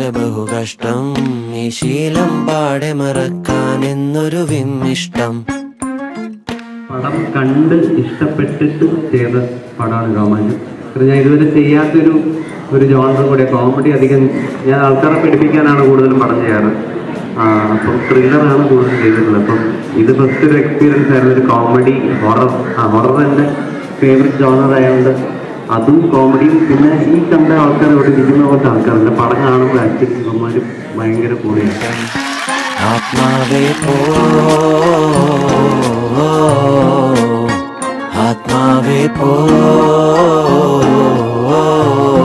ബഹുകഷ്ടം ഈ ശീലം പാടെ മറക്കാൻ എന്നൊരു വിമ്മിഷ്ടം പടം കണ്ട് ഇഷ്ടപ്പെട്ടിട്ട് ചെയ്ത പടമാണ് രോമാഞ്ചം കാരണം ഞാൻ ഇതുവരെ ചെയ്യാത്തൊരു ഒരു ജോണറും കൂടെ കോമഡി അധികം ഞാൻ ആൾക്കാരെ പഠിപ്പിക്കാനാണ് കൂടുതലും പടം ചെയ്യാറ് ആ, അപ്പം ത്രില്ലറാണ് കൂടുതൽ ചെയ്തിട്ടുള്ളത് അപ്പം ഇത് ഫസ്റ്റ് ഒരു എക്സ്പീരിയൻസ് ആയിരുന്നു ഒരു കോമഡി ഹൊറർ ആ ഹൊറർ എൻ്റെ ഫേവറേറ്റ് ജോണർ ആയതുകൊണ്ട് അതും കോമഡിയും പിന്നെ ഈ കണ്ട ആൾക്കാർ ഇവിടെ ഇരിക്കുന്ന പോലത്തെ ആൾക്കാരുണ്ട് പടം കാണുമ്പോൾ ആക്ച്വലി ഇവന്മാർ ഭയങ്കര കൂടിയാണ് ആത്മാവേ പോ ആത്മാവേ പോ